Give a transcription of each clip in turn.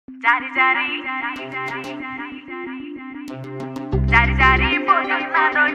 జారి జారి జారి జారి పోతున్నాడోయ్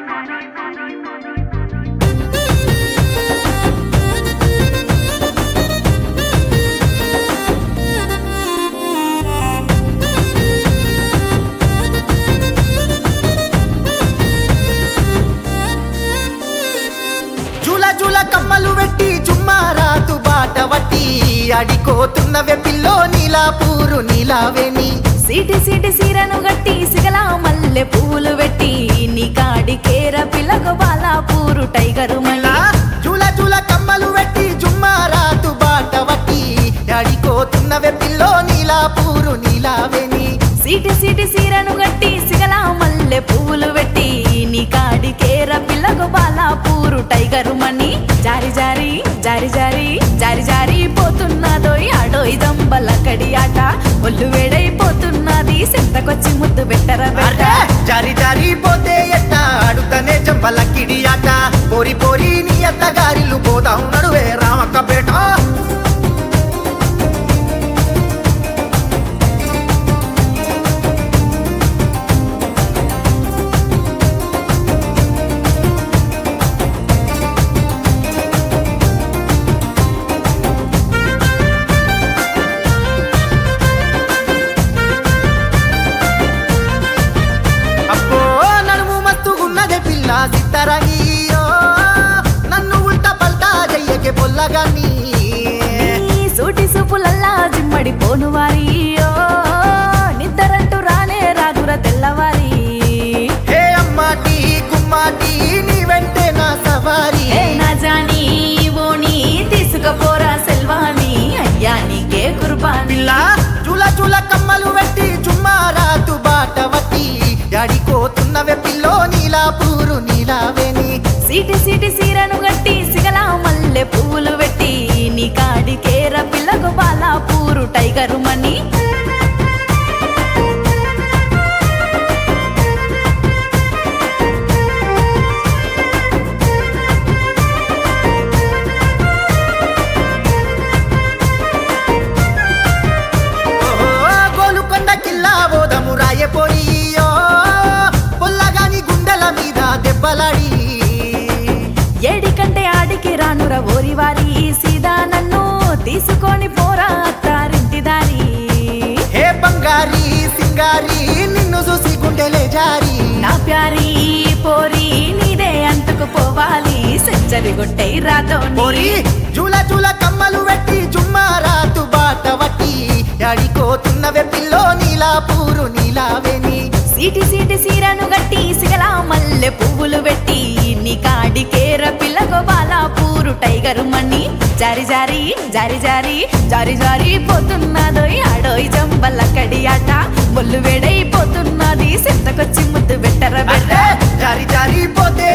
జూల జూల కమ్మలు పెట్టి చుమ్మారాతు బాట వట్టి అడికోతున్నవే పిల్లో నీలాపూరు నీలావేని సీటి సీటి సీరను గట్టి సిగల మల్లె పువ్వులు పెట్టి నీ కాడి కేర పిల్లకు బాలాపూరు టైగరు ఇలా మళ్ళా జూల జూల కమ్మలు పెట్టి చుమ్మారాతు బాట వట్టి అడికోతున్నవే పిల్లో నీలాపూరు నీలావేని సీటి సీటి సీరను గట్టి సిగల మల్లె పువ్వులు పెట్టి నీ కాడి కేర పిల్లకు బాలాపూరు టైగరు మణి జారి జారి జారి జారి జారి జారి పోతున్నదోయ్ ఆడోయ్ దంబల కడి ఆట ఒళ్ళు వేడైపోతున్నది సెంతకొచ్చి ముద్దు పెట్టర పెట్ట అర్రే జారి జారి పోతే ఎట్ట ఆడుతనే చెంపల కిడి ఆట పోరి పోరి నీ అత్త గారిలు పోదాం నడువే రామక్క పేట అబ్బో నడుము మస్తుగున్నదే పిల్ల సిత్తరనీయో నన్ను ఉల్టా పల్టా చెయ్యకే పొల్లగాని నీ సూటి సూపులల్లా జిమ్మడి పోను వారియో నిద్దరంటూ రానే రాదుర తెల్లవారి హే అమ్మాటి గుమ్మాటి నీ వెంటే నా సవారి ఏ నా జాని ఓని తీసుకపోరా సెల్వాని అయ్యా నీకే కుర్బాని పిల్ల చూల చూల కమ్మలు పెట్టి చుమ్మారాతు బాట వట్టి అడికోతున్నవే పిల్లో నీలాపూరు నీలావేని సీటి సీటి సీరను గట్టి సిగల మల్లె పువ్వులు పెట్టి నీ కాడి కేర పిల్లకు బాలాపూరు టైగరు మణి ఓహో గోలుకొండ కిల్లా బోధము రాయపోయియో పొల్లగాని గుండెల మీద దెబ్బలాడి ఏడి కంటే ఆడికి రానుర ఓరివారి సీదా నన్ను తీసుకొని పోరా అత్తారింటి దారి హే బంగారి సింగారి నిన్ను చూసి గుండెలే జారి నా ప్యారి పోరి నీదే అంటుకు పోవాలి సెంచరి గొట్టై రాతో పోరి జూల జూల కమ్మలు పెట్టి జుమ్మారాతు బాట వట్టి అడికోతున్నవే పిల్లో నీలాపూరు నీలావేని సీటి సీటి సీరను గట్టి సిగల మల్లె పువ్వులు పెట్టి నీ కాడి కేర పిల్లకు బాలాపూరు టైగరు మణి జారి జారి జారి జారి జారి జారి పోతున్నదోయ్ ఆడోయ్ జంబల కడి ఆట బొల్లు వేడైపోతున్నది సెంతకొచ్చి ముద్దు పెట్టర పెట్ట అంటే జారి జారి పోతే